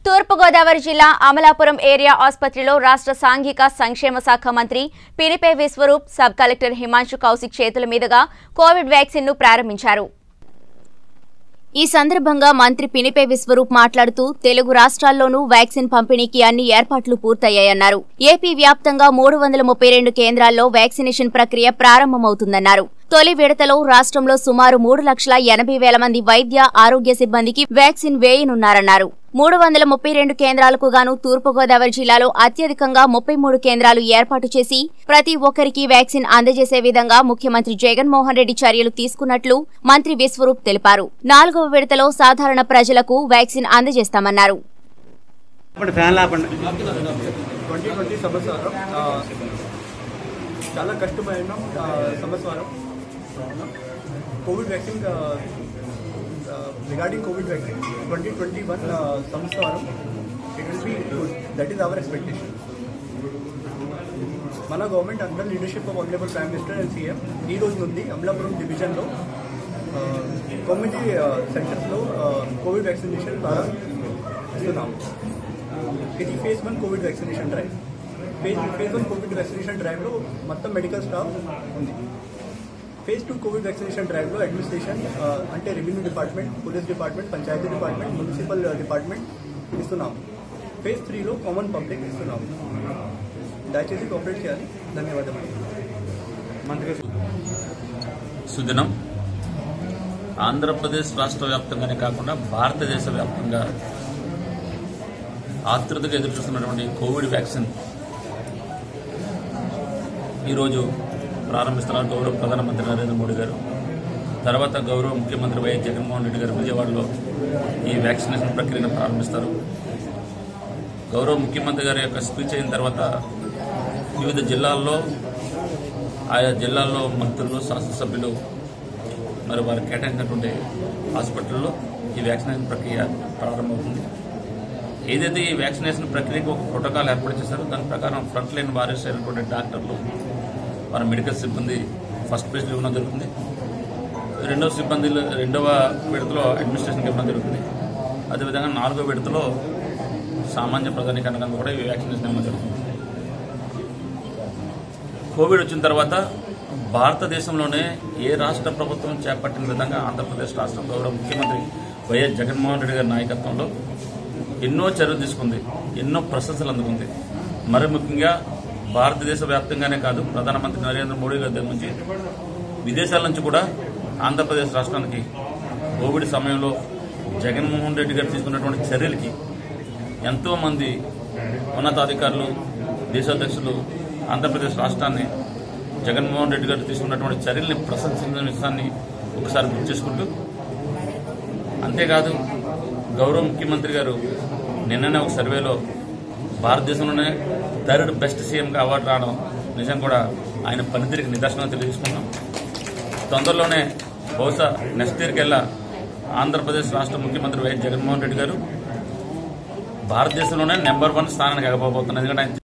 తూర్పుగోదావరి జిల్లా అమలాపురం ఏరియా ఆసుపత్రిలో రాష్ట్ర సాంఘిక సంక్షేమ శాఖ మంత్రి పినిపే విశ్వరూప్ సబ్ కలెక్టర్ హిమాంశు కౌశిక్ చేతుల మీదుగా కోవిడ్ వ్యాక్సిన్ ను ప్రారంభించారు ఈ సందర్భంగా మంత్రి పినిపే విశ్వరూప్ మాట్లాడుతూ తెలుగు రాష్ట్రాల్లోనూ వ్యాక్సిన్ పంపిణీకి అన్ని ఏర్పాట్లు పూర్తయ్యాయన్నారు ఏపీ వ్యాప్తంగా మూడు వందల ముప్పై రెండు కేంద్రాల్లో వ్యాక్సినేషన్ ప్రక్రియ ప్రారంభమవుతుందన్నారు తొలి విడతలో రాష్ట్రంలో సుమారు మూడు లక్షల ఎనభై వేల మంది వైద్య ఆరోగ్య సిబ్బందికి వ్యాక్సిన్ వేయనున్నారన్నారు మూడు వందల ముప్పై రెండు కేంద్రాలకు గాను తూర్పుగోదావరి జిల్లాలో అత్యధికంగా ముప్పై మూడు కేంద్రాలు ఏర్పాటు చేసి ప్రతి ఒక్కరికి వ్యాక్సిన్ అందజేసే విధంగా ముఖ్యమంత్రి జగన్మోహన్ రెడ్డి చర్యలు తీసుకున్నట్లు మంత్రి విశ్వరూప్ తెలిపారు నాలుగవ విడతలో సాధారణ ప్రజలకు వ్యాక్సిన్ అందజేస్తామన్నారు ఆపండి ఫ్యాన్లు ఆపండి ట్వంటీ ట్వంటీ సంవత్సరం ఆ, చాలా కష్టమైన ఆ, సంవత్సరం Covid vaccine regarding Covid vaccine twenty twenty one సంవత్సరం it will be good that is our expectation మన government under leadership of honourable prime minister and CM ఈ రోజు నుండి అమలాపురం డివిజన్లో కమ్యూనిటీ సెంటర్స్లో కోవిడ్ వ్యాక్సినేషన్ ద్వారా ఇస్తున్నాము ఇది phase one Covid vaccination drive phase phase one Covid vaccination డ్రైవ్లో మొత్తం మెడికల్ స్టాఫ్ ఉంది ఫేజ్ టూ కోవిడ్ వ్యాక్సినేషన్ డ్రైవ్లో అడ్మినిస్ట్రేషన్ ఆ, అంటే revenue department police department panchayati department municipal department ఇస్తున్నాము ఫేజ్ త్రీలో కామన్ పబ్లిక్ ఇస్తున్నాము దయచేసి కోఆపరేట్ చేయాలి ధన్యవాదాలు మంత్రి గారు సుదినం ఆంధ్రప్రదేశ్ రాష్ట్ర వ్యాప్తంగానే కాకుండా భారతదేశ వ్యాప్తంగా ఆతృతగా ఎదురు చూస్తున్నటువంటి కోవిడ్ వ్యాక్సిన్ ఈరోజు ప్రారంభిస్తున్నారు గౌరవ ప్రధానమంత్రి నరేంద్ర మోడీ గారు తర్వాత గౌరవ ముఖ్యమంత్రి వైఎస్ జగన్మోహన్ రెడ్డి గారు విజయవాడలో ఈ వ్యాక్సినేషన్ ప్రక్రియను ప్రారంభిస్తారు గౌరవ ముఖ్యమంత్రి గారి యొక్క స్పీచ్ అయిన తర్వాత వివిధ జిల్లాల్లో ఆయా జిల్లాల్లో మంత్రులు శాసనసభ్యులు మరి వారు కేటాయించినటువంటి హాస్పిటల్లో ఈ వ్యాక్సినేషన్ ప్రక్రియ ప్రారంభమవుతుంది ఏదైతే ఈ వ్యాక్సినేషన్ ప్రక్రియకు ఒక ప్రోటోకాల్ ఏర్పాటు చేశారో దాని ప్రకారం ఫ్రంట్ లైన్ వారియర్స్ అయినటువంటి డాక్టర్లు వారి మెడికల్ సిబ్బంది ఫస్ట్ ప్లేస్లో ఇవ్వడం జరుగుతుంది రెండవ సిబ్బంది రెండవ విడతలో అడ్మినిస్ట్రేషన్కి ఇవ్వడం జరుగుతుంది అదేవిధంగా నాలుగో విడతలో సామాన్య ప్రధానికరణగా కూడా ఈ వ్యాక్సినేషన్ ఇవ్వడం జరుగుతుంది కోవిడ్ వచ్చిన తర్వాత భారతదేశంలోనే ఏ రాష్ట్ర ప్రభుత్వం చేపట్టిన విధంగా ఆంధ్రప్రదేశ్ రాష్ట్రం గౌరవ ముఖ్యమంత్రి వైఎస్ జగన్మోహన్ రెడ్డి గారి నాయకత్వంలో ఎన్నో చర్యలు తీసుకుంది ఎన్నో ప్రశంసలు అందుకుంది మరి ముఖ్యంగా భారతదేశ వ్యాప్తంగానే కాదు ప్రధానమంత్రి నరేంద్ర మోడీ గారి దగ్గర నుంచి విదేశాల నుంచి కూడా ఆంధ్రప్రదేశ్ రాష్ట్రానికి కోవిడ్ సమయంలో జగన్మోహన్ రెడ్డి గారు తీసుకున్నటువంటి చర్యలకి ఎంతో మంది ఉన్నతాధికారులు దేశాధ్యక్షులు ఆంధ్రప్రదేశ్ రాష్ట్రాన్ని జగన్మోహన్ రెడ్డి గారు తీసుకున్నటువంటి చర్యల్ని ప్రశంసించిన విషయాన్ని ఒకసారి గుర్తు చేసుకుంటూ అంతేకాదు గౌరవ ముఖ్యమంత్రి గారు నిన్ననే ఒక సర్వేలో భారతదేశంలోనే థర్డ్ బెస్ట్ సీఎంగా అవార్డు రావడం నిజం కూడా ఆయన పనితీరుకి నిదర్శనం తెలియజేసుకున్నాం తొందరలోనే బహుశా నెక్స్ట్ ఇయర్కి వెళ్ళా ఆంధ్రప్రదేశ్ రాష్ట్ర ముఖ్యమంత్రి వైఎస్ జగన్మోహన్ రెడ్డి గారు భారతదేశంలోనే నెంబర్ వన్ స్థానానికి ఎగపోబోతున్నారు ఎందుకంటే ఆయన